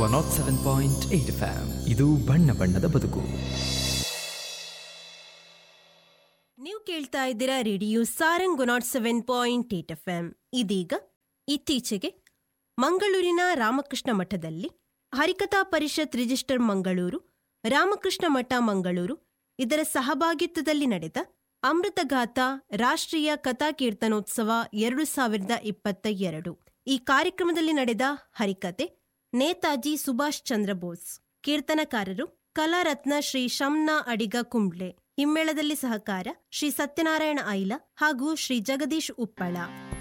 one naught seven point eight FM ಇದು ಬಣ್ಣ ಬಣ್ಣದ ಬದುಕು ನೀವು ಕೇಳ್ತಾ ಇದ್ದೀರಾ radio Sarang naught seven point eight F M ಇದೀಗ ಇತ್ತೀಚೆಗೆ ಮಂಗಳೂರಿನ ರಾಮಕೃಷ್ಣ ಮಠದಲ್ಲಿ ಹರಿಕಥಾ ಪರಿಷತ್ ರಿಜಿಸ್ಟರ್ ಮಂಗಳೂರು ರಾಮಕೃಷ್ಣ ಮಠ ಮಂಗಳೂರು ಇದರ ಸಹಭಾಗಿತ್ವದಲ್ಲಿ ನಡೆದ ಅಮೃತಗಾಥ ರಾಷ್ಟ್ರೀಯ ಕಥಾ ಕೀರ್ತನೋತ್ಸವ ಎರಡು ಸಾವಿರದ ಇಪ್ಪತ್ತ ಎರಡು ಈ ಕಾರ್ಯಕ್ರಮದಲ್ಲಿ ನಡೆದ ಹರಿಕತೆ ನೇತಾಜಿ ಸುಭಾಷ್ ಚಂದ್ರ ಬೋಸ್ ಕೀರ್ತನಕಾರರು ಕಲಾರತ್ನ ಶ್ರೀ ಶಮ್ನಾ ಅಡಿಗ ಕುಂಬ್ಳೆ ಹಿಮ್ಮೇಳದಲ್ಲಿ ಸಹಕಾರ ಶ್ರೀ ಸತ್ಯನಾರಾಯಣ ಐಲ ಹಾಗೂ ಶ್ರೀ ಜಗದೀಶ್ ಉಪ್ಪಳ